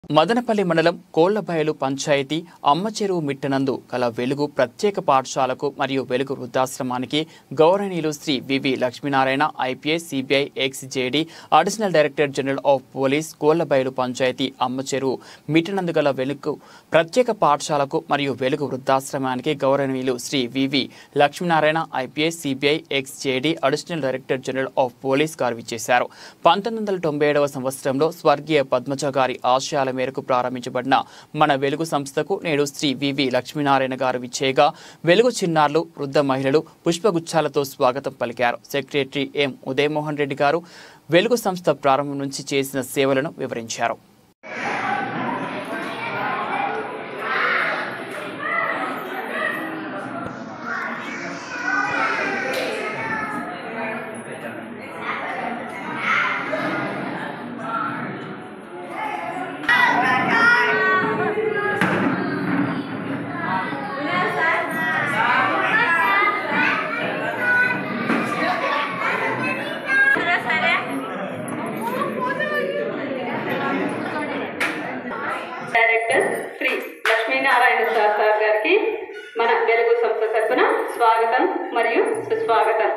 మదనపల్లి మండలం కోళ్లబయలు పంచాయతీ అమ్మచెరువు మిట్టనందు కల వెలుగు ప్రత్యేక పాఠశాలకు మరియు వెలుగు వృద్ధాశ్రమానికి గౌరవనీయులు Shri V V Lakshminarayana IPS CBI ex JD additional director general of police Kollabayalu panchayat Ammacheruvu మిట్టనందు గల వెలుగు ప్రత్యేక పాఠశాలకు మరియు వెలుగు వృద్ధాశ్రమానికి గౌరవనీయులు Shri V V Lakshminarayana IPS CBI ex JD additional director general of police గారు విచ్చేశారు పంతొమ్మిది వందల తొంభై ఏడవ సంవత్సరంలో స్వర్గీయ పద్మజ గారి ఆశయాల మేరకు ప్రారంభించబడిన మన వెలుగు సంస్థకు నేడు శ్రీ వివి లక్ష్మీనారాయణ గారు విచ్చేయగా వెలుగు చిన్నారులు వృద్ధ మహిళలు పుష్పగుచ్చాలతో స్వాగతం పలికారు సెక్రటరీ ఎం ఉదయమోహన్ రెడ్డి గారు వెలుగు సంస్థ ప్రారంభం నుంచి చేసిన సేవలను వివరించారు director Shri Lakshminarayana sir sir గారికి మన వెలుగు సంస్థ తరపున స్వాగతం మరియు సుస్వాగతం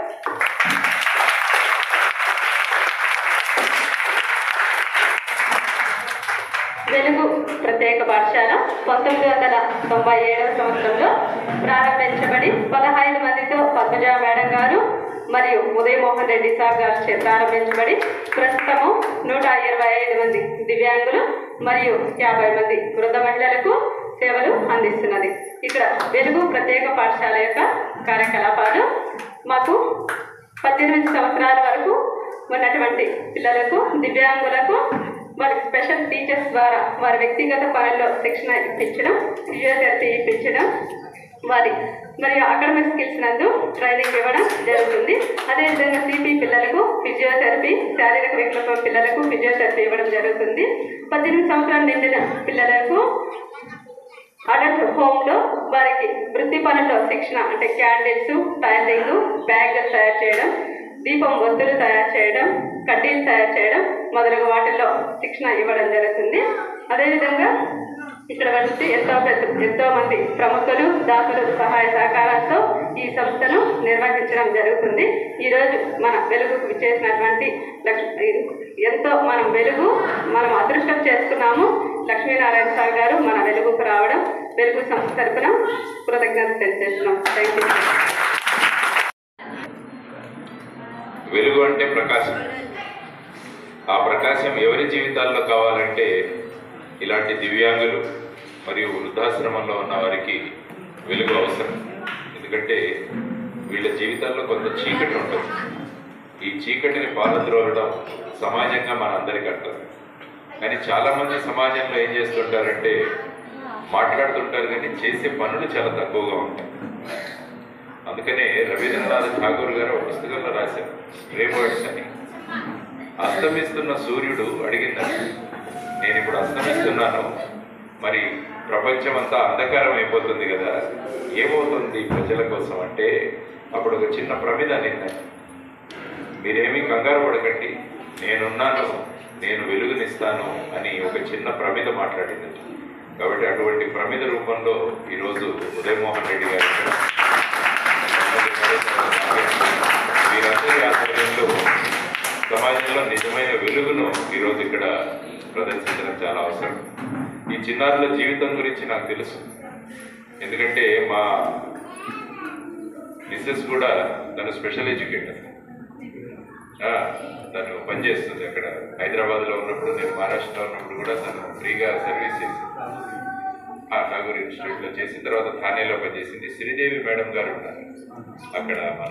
వెలుగు ప్రత్యేక పాఠశాల పంతొమ్మిది వందల తొంభై ఏడవ సంవత్సరంలో ప్రారంభించబడి పదహైదు మందితో పద్మజ మేడం గారు మరియు ఉదయమోహన్ రెడ్డి సార్ గారు చే ప్రారంభించబడి ప్రస్తుతము నూట ఇరవై ఐదు మంది దివ్యాంగులు మరియు యాభై మంది వృద్ధ మహిళలకు సేవలు అందిస్తున్నది ఇక్కడ వెలుగు ప్రత్యేక పాఠశాల యొక్క కార్యకలాపాలు మాకు పద్దెనిమిది సంవత్సరాల వరకు ఉన్నటువంటి పిల్లలకు దివ్యాంగులకు వారి స్పెషల్ టీచర్స్ ద్వారా వారి వ్యక్తిగత పనుల్లో శిక్షణ ఇప్పించడం ఫిజియోథెరపీ ఇప్పించడం వారి మరియు అకాడమిక్ స్కిల్స్ నందు ట్రైనింగ్ ఇవ్వడం జరుగుతుంది అదేవిధంగా సిపి పిల్లలకు ఫిజియోథెరపీ శారీరక వికల్పం పిల్లలకు ఫిజియోథెరపీ ఇవ్వడం జరుగుతుంది పద్దెనిమిది సంవత్సరాలు నిండిన పిల్లలకు అడల్ట్ హోమ్ లో వారికి వృత్తి పనుల్లో శిక్షణ అంటే క్యాండిల్స్ టైలరింగ్ బ్యాగ్ తయారు చేయడం దీపం ఒత్తులు తయారు చేయడం కడ్డీలు తయారు చేయడం మొదలగు వాటిల్లో శిక్షణ ఇవ్వడం జరుగుతుంది అదేవిధంగా ఇక్కడ వచ్చి ఎంతో పెద్ద ఎంతో మంది ప్రముఖులు దాతలు సహాయ సహకారాలతో ఈ సంస్థను నిర్వహించడం జరుగుతుంది ఈరోజు మన వెలుగుకు విచ్చేసినటువంటి లక్ష్మి ఎంతో మనం వెలుగు మనం అదృష్టం చేసుకున్నాము లక్ష్మీనారాయణ సార్ గారు మన వెలుగుకు రావడం వెలుగు సంస్థ తరపున కృతజ్ఞత తెలియజేస్తున్నాం థ్యాంక్ యూ వెలుగు అంటే ప్రకాశం ఆ ప్రకాశం ఎవరి జీవితాల్లో కావాలంటే ఇలాంటి దివ్యాంగులు మరియు వృద్ధాశ్రమంలో ఉన్న వారికి వెలుగు అవసరం ఎందుకంటే వీళ్ళ జీవితాల్లో కొంత చీకటి ఉంటుంది ఈ చీకటిని పారద్రోలడం సమాజంగా మనందరికీ అంటారు కానీ చాలామంది సమాజంలో ఏం చేస్తుంటారంటే మాట్లాడుతుంటారు కానీ చేసే పనులు చాలా తక్కువగా ఉంటాయి అందుకనే రవీంద్రనాథ్ ఠాగూర్ గారు ఒక పుస్తకంలో రాశారు రేబర్డ్స్ అని అస్తమిస్తున్న సూర్యుడు అడిగిందని నేను ఇప్పుడు అస్తమిస్తున్నాను మరి ప్రపంచం అంతా అంధకారం అయిపోతుంది కదా ఏమవుతుంది ప్రజల కోసం అంటే అప్పుడు ఒక చిన్న ప్రమిద నిందని మీరేమీ కంగారు పడకండి నేనున్నాను నేను వెలుగునిస్తాను అని ఒక చిన్న ప్రమిద మాట్లాడింది కాబట్టి అటువంటి ప్రమిద రూపంలో ఈరోజు ఉదయమోహన్ రెడ్డి గారు ఇక్కడ వీరందరి ఆధ్వర్యంలో సమాజంలో నిజమైన వెలుగును ఈరోజు ఇక్కడ ప్రదర్శించడం చాలా అవసరం ఈ చిన్నారుల జీవితం గురించి నాకు తెలుసు ఎందుకంటే మా మిస్సెస్ కూడా తను స్పెషల్ ఎడ్యుకేటర్ ఆ, తను పనిచేస్తుంది అక్కడ హైదరాబాద్లో ఉన్నప్పుడు నేను మహారాష్ట్రలో ఉన్నప్పుడు కూడా తను ఫ్రీగా సర్వీస్ చేసింది ఆ ఠాగూర్ ఇన్స్టిట్యూట్లో చేసిన తర్వాత థానేలో పనిచేసింది శ్రీదేవి మేడం గారు ఉన్నారు అక్కడ మన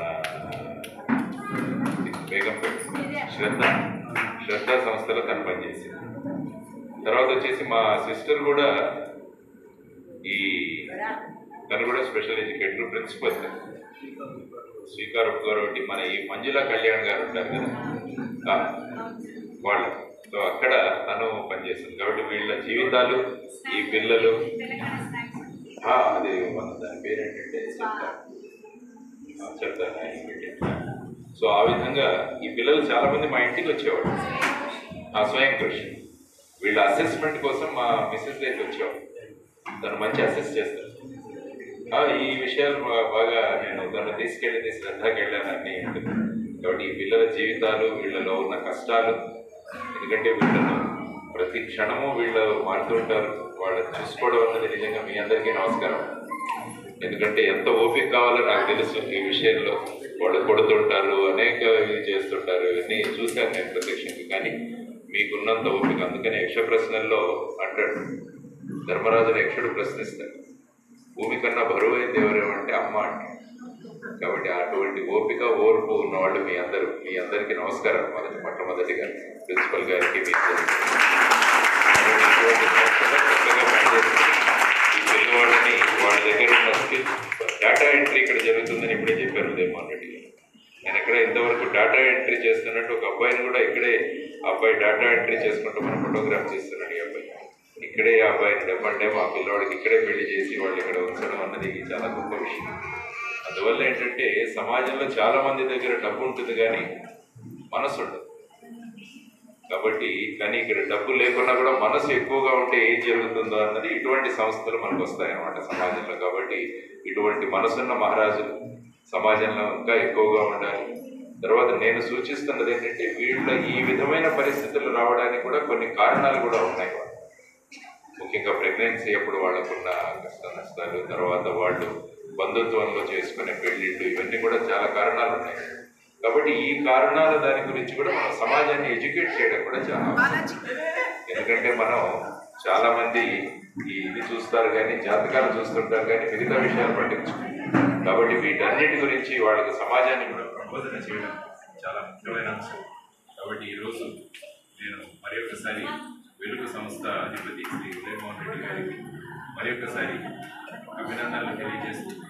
బేగంపేట శ్రద్ధ శ్రద్ధ సంస్థలో తను పనిచేసింది తర్వాత వచ్చేసి మా సిస్టర్ కూడా ఈ తను కూడా స్పెషల్ ఎడ్యుకేటర్ ప్రిన్సిపల్ శ్రీకారం గౌరవటి మన ఈ మంజుల కళ్యాణ్ గారు ఉంటారు కదా ఆ, వాళ్ళు సో అక్కడ తను పనిచేస్తుంది కాబట్టి వీళ్ళ జీవితాలు ఈ పిల్లలు ఆ, అది మన దాని పేరేంటంటే చెప్తాను ఆ, చెప్తాను ఆయన పెట్టాను. సో ఆ విధంగా ఈ పిల్లలు చాలా మంది మా ఇంటికి వచ్చేవాడు ఆ స్వయం కృషి వీళ్ళ అసెస్మెంట్ కోసం మా మిస్సెస్ దగ్గరికి వచ్చాం తను మంచి అసెస్ చేస్తారు ఆ, ఈ విషయాలు బా- బాగా నేను తను తీసుకెళ్ళింది శ్రద్ధకి వెళ్ళానని ఉంటుంది కాబట్టి ఈ పిల్లల జీవితాలు వీళ్ళలో ఉన్న కష్టాలు ఎందుకంటే వీళ్ళను ప్రతి క్షణము వీళ్ళు మారుతుంటారు వాళ్ళని చూసుకోవడం అన్నది నిజంగా మీ అందరికీ నమస్కారం ఎందుకంటే ఎంత ఓపిక కావాలో నాకు తెలుసు ఈ విషయంలో వాళ్ళు కొడుతుంటారు అనేక ఇది చేస్తుంటారు ఇవన్నీ చూశాను నేను ప్రత్యక్షంగా కానీ మీకున్నంత ఓపిక అందుకని యక్ష ప్రశ్నల్లో అంటాడు ధర్మరాజుని యక్షుడు ప్రశ్నిస్తాడు భూమి కన్నా బరువు అయింది ఎవరేమంటే అమ్మ అంటే కాబట్టి అటువంటి ఓపిక ఓర్పు ఉన్నవాళ్ళు మీ అందరూ మీ అందరికీ నమస్కారం మొదటి మొట్టమొదటిగా ప్రిన్సిపల్ గారికి మీ ఇద్దరికీ. కాబట్టి ఇటువంటి సంస్థలో చక్కగా పనిచేసి ఈ పిల్లవాళ్ళని వాళ్ళ దగ్గర ఉన్న స్కిల్ డేటా ఎంట్రీ ఇక్కడ జరుగుతుందని ఇప్పుడే చెప్పారు ఉదయమోహన్ రెడ్డి గారు నేను ఎక్కడ ఇంతవరకు డేటా ఎంట్రీ చేస్తున్నట్టు ఒక అబ్బాయిని కూడా ఇక్కడే ఆ అబ్బాయి డేటా ఎంట్రీ చేసుకుంటూ మన ఫోటోగ్రాఫ్ చేస్తున్నాడు ఈ అబ్బాయి ఇక్కడే ఈ అబ్బాయిని డబ్బంటే మా పిల్లవాడికి ఇక్కడే పెళ్లి చేసి వాళ్ళు ఇక్కడ ఉంచడం అన్నది చాలా గొప్ప విషయం అందువల్ల ఏంటంటే సమాజంలో చాలా మంది దగ్గర డబ్బు ఉంటుంది కానీ మనసు ఉండదు కాబట్టి కానీ ఇక్కడ డబ్బు లేకున్నా కూడా మనసు ఎక్కువగా ఉంటే ఏం జరుగుతుందో అన్నది ఇటువంటి సంస్థలు మనకు వస్తాయన్నమాట సమాజంలో కాబట్టి ఇటువంటి మనసున్న మహారాజులు సమాజంలో ఇంకా ఎక్కువగా ఉండాలి తర్వాత నేను సూచిస్తున్నది ఏంటంటే వీళ్ళ ఈ విధమైన పరిస్థితులు రావడానికి కూడా కొన్ని కారణాలు కూడా ఉన్నాయి వాళ్ళకి. ముఖ్యంగా ప్రెగ్నెన్సీ అప్పుడు వాళ్ళకున్న కష్ట నష్టాలు తర్వాత వాళ్ళు బంధుత్వంలో చేసుకునే పెళ్లిళ్ళు ఇవన్నీ కూడా చాలా కారణాలు ఉన్నాయి కాబట్టి ఈ కారణాల దాని గురించి కూడా మనం సమాజాన్ని ఎడ్యుకేట్ చేయడం కూడా చాలా అవసరం. ఎందుకంటే మనం చాలా మంది ఈ ఇది చూస్తారు కానీ జాతకాలు చూస్తుంటారు కానీ మిగతా విషయాలు పట్టించుకుంటారు కాబట్టి వీటన్నిటి గురించి వాళ్ళకి సమాజాన్ని కూడా ప్రబోధన చేయడం చాలా ముఖ్యమైన అంశం కాబట్టి ఈరోజు నేను మరి ఒకసారి వెలుగు సంస్థ అధిపతి శ్రీ ఉదయమోహన్ రెడ్డి గారికి మరి ఒకసారి అభినందనలు తెలియజేస్తూ